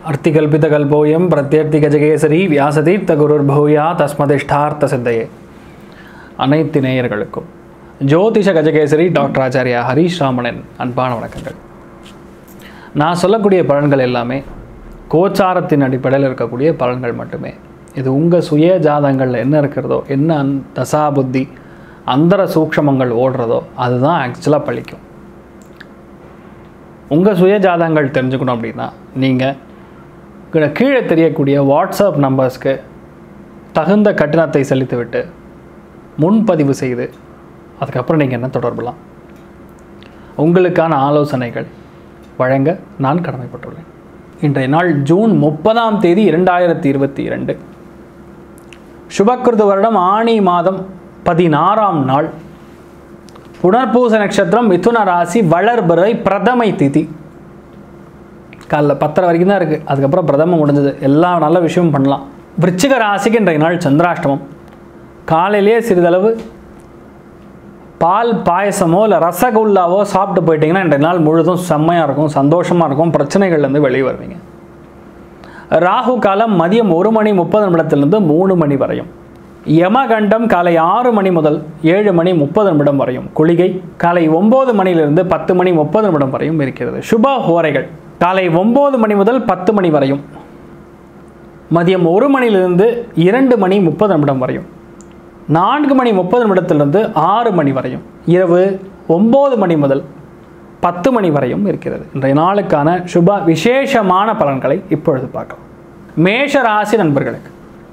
அர்த்திகல்பிதகல்போயம் பிரத்யர்த்திகஜகேசரி வியாசதீர்த்த குருர்பூயா தஸ்மதிஷ்டார்த்த சித்தையே அனைத்து நேயர்களுக்கும் ஜோதிஷ கஜகேசரி டாக்டர் ஆச்சாரியா ஹரீஷ் ராமனின் அன்பான வணக்கங்கள் நான் சொல்லக்கூடிய பலன்கள் எல்லாமே கோச்சாரத்தின் அடிப்படையில் இருக்கக்கூடிய பலன்கள் மட்டுமே இது உங்கள் சுய ஜாதகங்களில் என்ன இருக்கிறதோ என்ன அந் தசா புத்தி அந்தர சூக்ஷமங்கள் ஓடுறதோ அதுதான் ஆக்சுவலாக பழிக்கும் உங்கள் சுய ஜாதகங்கள் தெரிஞ்சுக்கணும் அப்படின்னா நீங்கள் கீழே தெரியக்கூடிய வாட்ஸ்அப் நம்பர்ஸ்க்கு தகுந்த கட்டணத்தை செலுத்திவிட்டு முன்பதிவு செய்து அதுக்கப்புறம் நீங்கள் என்ன தொடர்பலாம் உங்களுக்கான ஆலோசனைகள் வழங்க நான் கடமைப்பட்டுள்ளேன் இன்றைய நாள் ஜூன் முப்பதாம் தேதி இரண்டாயிரத்தி இருபத்தி இரண்டு சுபக்கிருது வருடம் ஆணி மாதம் பதினாறாம் நாள் புனர்பூச நட்சத்திரம் மிதுன ராசி வளர்பிறை பிரதமை திதி காலைல பத்தரை வரைக்கும் தான் இருக்குது அதுக்கப்புறம் பிரதமம் முடிஞ்சது எல்லா நல்ல விஷயமும் பண்ணலாம் விருச்சிக ராசிக்கு இன்றைய நாள் சந்திராஷ்டமம் காலையிலேயே சிறிதளவு பால் பாயசமோ இல்லை ரசகுல்லாவோ சாப்பிட்டு போயிட்டீங்கன்னா இன்றைய நாள் முழுதும் செம்மையாக இருக்கும் சந்தோஷமாக இருக்கும் பிரச்சனைகள்லேருந்து வெளியே வருவீங்க ராகு காலம் மதியம் ஒரு மணி முப்பது நிமிடத்திலிருந்து மூணு மணி வரையும் யமகண்டம் காலை ஆறு மணி முதல் ஏழு மணி முப்பது நிமிடம் வரையும் குளிகை காலை ஒம்பது மணியிலிருந்து பத்து மணி முப்பது நிமிடம் வரையும் இருக்கிறது சுப ஹோரைகள் காலை ஒம்பது மணி முதல் பத்து மணி வரையும் மதியம் ஒரு மணியிலிருந்து இரண்டு மணி முப்பது நிமிடம் வரையும் நான்கு மணி முப்பது நிமிடத்திலிருந்து ஆறு மணி வரையும் இரவு ஒம்பது மணி முதல் பத்து மணி வரையும் இருக்கிறது இன்றைய நாளுக்கான சுப விசேஷமான பலன்களை இப்பொழுது பார்க்கலாம் மேஷ ராசி நண்பர்களுக்கு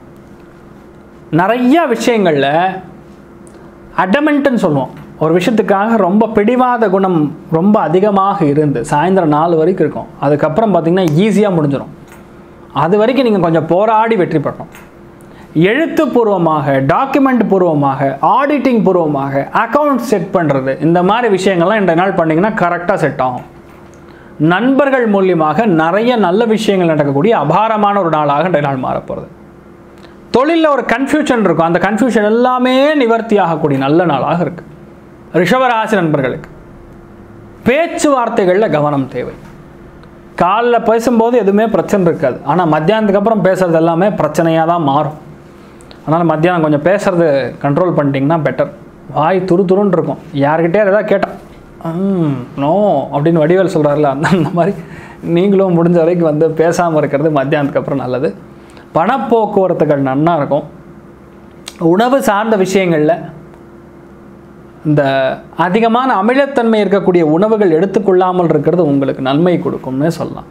நிறைய விஷயங்களில் அடமெண்ட்டுன்னு சொல்லுவோம் ஒரு விஷயத்துக்காக ரொம்ப பிடிவாத குணம் ரொம்ப அதிகமாக இருந்து சாயந்தரம் நாலு வரைக்கும் இருக்கும் அதுக்கப்புறம் பார்த்திங்கன்னா ஈஸியாக முடிஞ்சிடும் அது வரைக்கும் நீங்கள் கொஞ்சம் போராடி வெற்றி பெறணும் எழுத்துப்பூர்வமாக டாக்குமெண்ட் பூர்வமாக ஆடிட்டிங் பூர்வமாக அக்கௌண்ட் செட் பண்ணுறது இந்த மாதிரி விஷயங்கள்லாம் இன்றைய நாள் பண்ணிங்கன்னா கரெக்டாக செட் ஆகும் நண்பர்கள் மூலியமாக நிறைய நல்ல விஷயங்கள் நடக்கக்கூடிய அபாரமான ஒரு நாளாக இன்றைய நாள் மாறப்போகிறது தொழிலில் ஒரு கன்ஃபியூஷன் இருக்கும் அந்த கன்ஃபியூஷன் எல்லாமே நிவர்த்தி ஆகக்கூடிய நல்ல நாளாக இருக்குது ரிஷபராசி நண்பர்களுக்கு பேச்சுவார்த்தைகளில் கவனம் தேவை காலைல பேசும்போது எதுவுமே பிரச்சனை இருக்காது ஆனால் மத்தியானத்துக்கு அப்புறம் பேசுகிறது எல்லாமே பிரச்சனையாக தான் மாறும் அதனால் மத்தியானம் கொஞ்சம் பேசுறது கண்ட்ரோல் பண்ணிட்டீங்கன்னா பெட்டர் வாய் துரு துருன்னு இருக்கும் யார்கிட்டே எதாவது கேட்டால் நோ அப்படின்னு வடிவேல் சொல்கிறாருல அந்த அந்த மாதிரி நீங்களும் முடிஞ்ச வரைக்கும் வந்து பேசாமல் இருக்கிறது மத்தியானத்துக்கு அப்புறம் நல்லது பணப்போக்குவரத்துகள் நன்னா இருக்கும் உணவு சார்ந்த விஷயங்களில் இந்த அதிகமான அமிலத்தன்மை இருக்கக்கூடிய உணவுகள் எடுத்துக்கொள்ளாமல் இருக்கிறது உங்களுக்கு நன்மை கொடுக்கும்னு சொல்லலாம்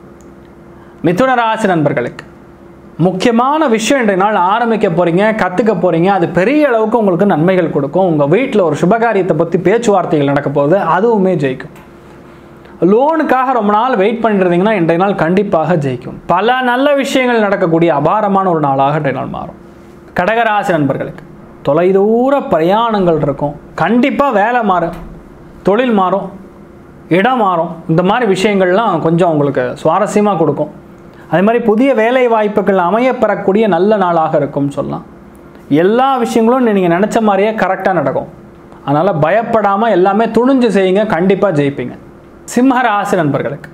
மிதுன ராசி நண்பர்களுக்கு முக்கியமான விஷயம் இன்றைய நாள் ஆரம்பிக்க போகிறீங்க கற்றுக்க போகிறீங்க அது பெரிய அளவுக்கு உங்களுக்கு நன்மைகள் கொடுக்கும் உங்கள் வீட்டில் ஒரு சுபகாரியத்தை பற்றி பேச்சுவார்த்தைகள் நடக்க போகுது அதுவுமே ஜெயிக்கும் லோனுக்காக ரொம்ப நாள் வெயிட் பண்ணிருந்தீங்கன்னா இன்றைய நாள் கண்டிப்பாக ஜெயிக்கும் பல நல்ல விஷயங்கள் நடக்கக்கூடிய அபாரமான ஒரு நாளாக இன்றைய நாள் மாறும் கடகராசி நண்பர்களுக்கு தொலைதூர பிரயாணங்கள் இருக்கும் கண்டிப்பாக வேலை மாறும் தொழில் மாறும் இடம் மாறும் இந்த மாதிரி விஷயங்கள்லாம் கொஞ்சம் உங்களுக்கு சுவாரஸ்யமாக கொடுக்கும் அதே மாதிரி புதிய வேலை வாய்ப்புகள் அமையப்பெறக்கூடிய நல்ல நாளாக இருக்கும்னு சொல்லலாம் எல்லா விஷயங்களும் நீங்கள் நினச்ச மாதிரியே கரெக்டாக நடக்கும் அதனால் பயப்படாமல் எல்லாமே துணிஞ்சு செய்யுங்க கண்டிப்பாக ஜெயிப்பீங்க சிம்ம ராசி நண்பர்களுக்கு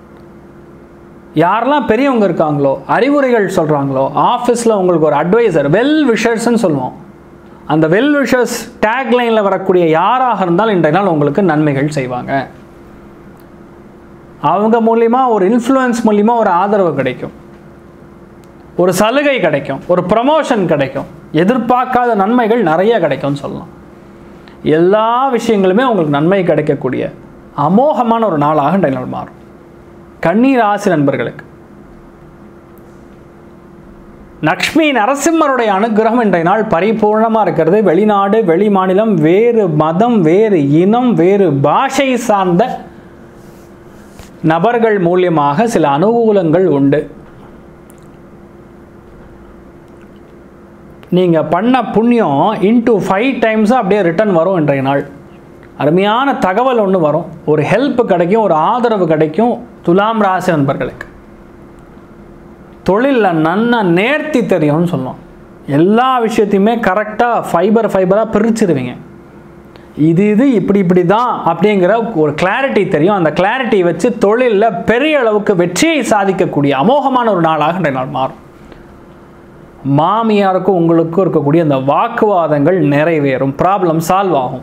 யாரெல்லாம் பெரியவங்க இருக்காங்களோ அறிவுரைகள் சொல்கிறாங்களோ ஆஃபீஸில் உங்களுக்கு ஒரு அட்வைசர் வெல் விஷர்ஸ்ன்னு சொல்லுவோம் அந்த வெல் விஷர்ஸ் டேக்லைனில் வரக்கூடிய யாராக இருந்தாலும் இன்றைய நாள் உங்களுக்கு நன்மைகள் செய்வாங்க அவங்க மூலிமா ஒரு இன்ஃப்ளூயன்ஸ் மூலிமா ஒரு ஆதரவு கிடைக்கும் ஒரு சலுகை கிடைக்கும் ஒரு ப்ரமோஷன் கிடைக்கும் எதிர்பார்க்காத நன்மைகள் நிறைய கிடைக்கும்னு சொல்லலாம் எல்லா விஷயங்களுமே உங்களுக்கு நன்மை கிடைக்கக்கூடிய அமோகமான ஒரு நாளாக இன்றைய நாள் மாறும் கண்ணீர் ஆசி நண்பர்களுக்கு லக்ஷ்மி நரசிம்மருடைய அனுகிரகம் இன்றைய நாள் பரிபூர்ணமாக இருக்கிறது வெளிநாடு வெளி மாநிலம் வேறு மதம் வேறு இனம் வேறு பாஷை சார்ந்த நபர்கள் மூலியமாக சில அனுகூலங்கள் உண்டு நீங்கள் பண்ண புண்ணியம் இன்ட்டு ஃபைவ் டைம்ஸாக அப்படியே ரிட்டர்ன் வரும் இன்றைய நாள் அருமையான தகவல் ஒன்று வரும் ஒரு ஹெல்ப் கிடைக்கும் ஒரு ஆதரவு கிடைக்கும் துலாம் ராசி நண்பர்களுக்கு தொழிலில் நன்னா நேர்த்தி தெரியும்னு சொல்லுவோம் எல்லா விஷயத்தையுமே கரெக்டாக ஃபைபர் ஃபைபராக பிரிச்சிருவீங்க இது இது இப்படி இப்படி தான் அப்படிங்கிற ஒரு கிளாரிட்டி தெரியும் அந்த கிளாரிட்டி வச்சு தொழிலில் பெரிய அளவுக்கு வெற்றியை சாதிக்கக்கூடிய அமோகமான ஒரு நாளாக இன்றைய நாள் மாறும் மாமியாருக்கும் உங்களுக்கும் இருக்கக்கூடிய அந்த வாக்குவாதங்கள் நிறைவேறும் ப்ராப்ளம் சால்வ் ஆகும்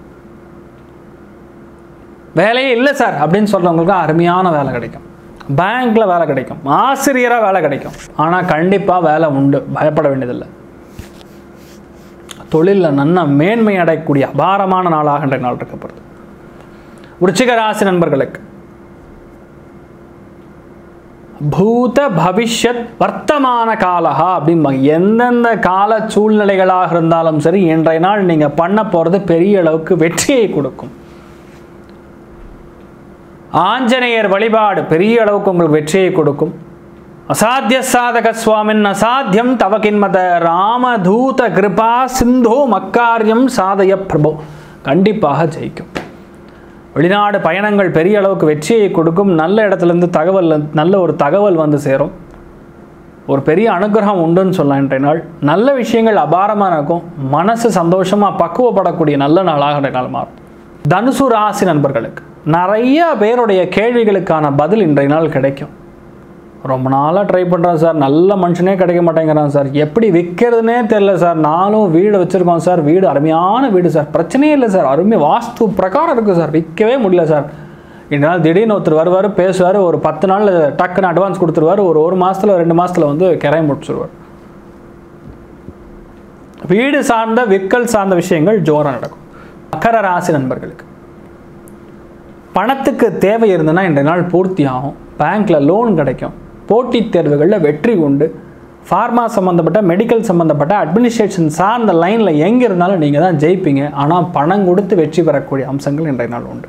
வேலையே இல்லை சார் அப்படின்னு சொல்கிறவங்களுக்கு அருமையான வேலை கிடைக்கும் பேங்க்கில் வேலை கிடைக்கும் ஆசிரியராக வேலை கிடைக்கும் ஆனால் கண்டிப்பாக வேலை உண்டு பயப்பட வேண்டியதில்லை தொழிலில் நன்ன மேன்மை அடையக்கூடிய அபாரமான நாளாக இன்றைய நாள் இருக்கப்படுது விருச்சிக ராசி நண்பர்களுக்கு பூத பவிஷ்யத் வர்த்தமான காலகா அப்படிம்பாங்க எந்தெந்த கால சூழ்நிலைகளாக இருந்தாலும் சரி இன்றைய நாள் நீங்கள் பண்ண போகிறது பெரிய அளவுக்கு வெற்றியை கொடுக்கும் ஆஞ்சநேயர் வழிபாடு பெரிய அளவுக்கு உங்களுக்கு வெற்றியை கொடுக்கும் அசாத்திய சாதக சுவாமின் அசாத்தியம் தவகின்மத ராமதூத கிருபா சிந்தோ மக்காரியம் சாதய பிரபோ கண்டிப்பாக ஜெயிக்கும் வெளிநாடு பயணங்கள் பெரிய அளவுக்கு வெற்றியை கொடுக்கும் நல்ல இடத்துலேருந்து தகவல் நல்ல ஒரு தகவல் வந்து சேரும் ஒரு பெரிய அனுகிரகம் உண்டுன்னு சொல்லலாம் இன்றைய நாள் நல்ல விஷயங்கள் அபாரமாக இருக்கும் மனசு சந்தோஷமாக பக்குவப்படக்கூடிய நல்ல நாளாக இன்றைய நாள் மாறும் தனுசு ராசி நண்பர்களுக்கு நிறைய பேருடைய கேள்விகளுக்கான பதில் இன்றைய நாள் கிடைக்கும் ரொம்ப நாளாக ட்ரை பண்ணுறேன் சார் நல்ல மனுஷனே கிடைக்க மாட்டேங்கிறான் சார் எப்படி விற்கிறதுனே தெரில சார் நானும் வீடு வச்சுருக்கோம் சார் வீடு அருமையான வீடு சார் பிரச்சனையே இல்லை சார் அருமை வாஸ்து பிரகாரம் இருக்குது சார் விற்கவே முடியல சார் இந்த நாள் திடீர்னு ஒருத்தர் வருவார் பேசுவார் ஒரு பத்து நாள் டக்குன்னு அட்வான்ஸ் கொடுத்துருவார் ஒரு ஒரு மாதத்தில் ரெண்டு மாதத்தில் வந்து கிரையம் முடிச்சிருவார் வீடு சார்ந்த விற்கல் சார்ந்த விஷயங்கள் ஜோரம் நடக்கும் மகர ராசி நண்பர்களுக்கு பணத்துக்கு தேவை இருந்ததுன்னா இன்றைய நாள் பூர்த்தி ஆகும் பேங்க்கில் லோன் கிடைக்கும் போட்டித் தேர்வுகளில் வெற்றி உண்டு ஃபார்மா சம்மந்தப்பட்ட மெடிக்கல் சம்மந்தப்பட்ட அட்மினிஸ்ட்ரேஷன் சார்ந்த லைனில் எங்கே இருந்தாலும் நீங்கள் தான் ஜெயிப்பீங்க ஆனால் பணம் கொடுத்து வெற்றி பெறக்கூடிய அம்சங்கள் இன்றைய நாள் உண்டு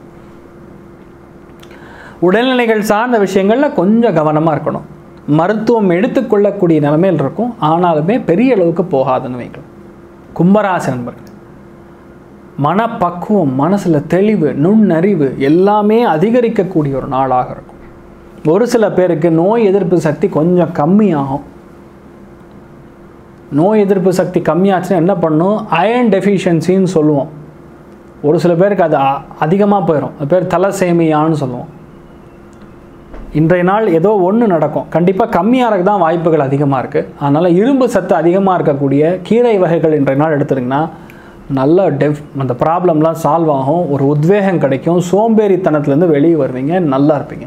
உடல்நிலைகள் சார்ந்த விஷயங்களில் கொஞ்சம் கவனமாக இருக்கணும் மருத்துவம் எடுத்துக்கொள்ளக்கூடிய நிலைமையில் இருக்கும் ஆனாலுமே பெரிய அளவுக்கு போகாதுன்னு வைக்கலாம் கும்பராசி நண்பர்கள் மனப்பக்குவம் மனசில் தெளிவு நுண்ணறிவு எல்லாமே அதிகரிக்கக்கூடிய ஒரு நாளாக இருக்கும் ஒரு சில பேருக்கு நோய் எதிர்ப்பு சக்தி கொஞ்சம் கம்மியாகும் நோய் எதிர்ப்பு சக்தி கம்மியாச்சுன்னா என்ன பண்ணும் அயன் டெஃபிஷியன்சின்னு சொல்லுவோம் ஒரு சில பேருக்கு அது அதிகமாக போயிடும் அது பேர் தலசேமியான்னு சொல்லுவோம் இன்றைய நாள் ஏதோ ஒன்று நடக்கும் கண்டிப்பாக கம்மியாக தான் வாய்ப்புகள் அதிகமாக இருக்குது அதனால் இரும்பு சத்து அதிகமாக இருக்கக்கூடிய கீரை வகைகள் இன்றைய நாள் எடுத்துட்டிங்கன்னா நல்ல டெஃப் அந்த ப்ராப்ளம்லாம் சால்வ் ஆகும் ஒரு உத்வேகம் கிடைக்கும் சோம்பேறித்தனத்துலேருந்து வெளியே வருவீங்க நல்லா இருப்பீங்க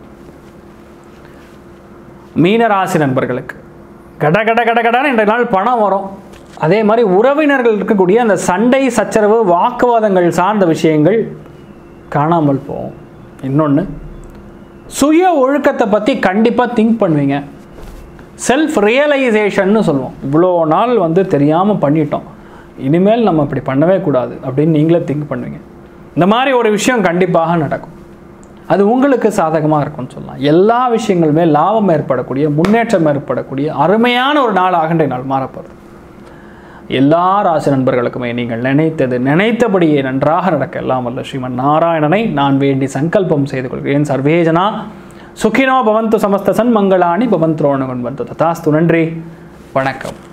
மீனராசி நண்பர்களுக்கு கட கட கட கடன்னு இன்றைய நாள் பணம் வரும் அதே மாதிரி உறவினர்கள் இருக்கக்கூடிய அந்த சண்டை சச்சரவு வாக்குவாதங்கள் சார்ந்த விஷயங்கள் காணாமல் போகும் இன்னொன்று சுய ஒழுக்கத்தை பற்றி கண்டிப்பாக திங்க் பண்ணுவீங்க செல்ஃப் ரியலைசேஷன்னு சொல்லுவோம் இவ்வளோ நாள் வந்து தெரியாமல் பண்ணிட்டோம் இனிமேல் நம்ம இப்படி பண்ணவே கூடாது அப்படின்னு நீங்களே திங்க் பண்ணுவீங்க இந்த மாதிரி ஒரு விஷயம் கண்டிப்பாக நடக்கும் அது உங்களுக்கு சாதகமாக இருக்கும்னு சொல்லலாம் எல்லா விஷயங்களுமே லாபம் ஏற்படக்கூடிய முன்னேற்றம் ஏற்படக்கூடிய அருமையான ஒரு நாள் ஆகின்ற நாள் மாறப்போகுது எல்லா ராசி நண்பர்களுக்குமே நீங்கள் நினைத்தது நினைத்தபடியே நன்றாக நடக்க எல்லாம் வல்ல ஸ்ரீமன் நாராயணனை நான் வேண்டி சங்கல்பம் செய்து கொள்கிறேன் சர்வேஜனா சுகினோ பவந்து சமஸ்த சன்மங்களாணி பவந்த்ரோணகுன் வந்து ததாஸ்து நன்றி வணக்கம்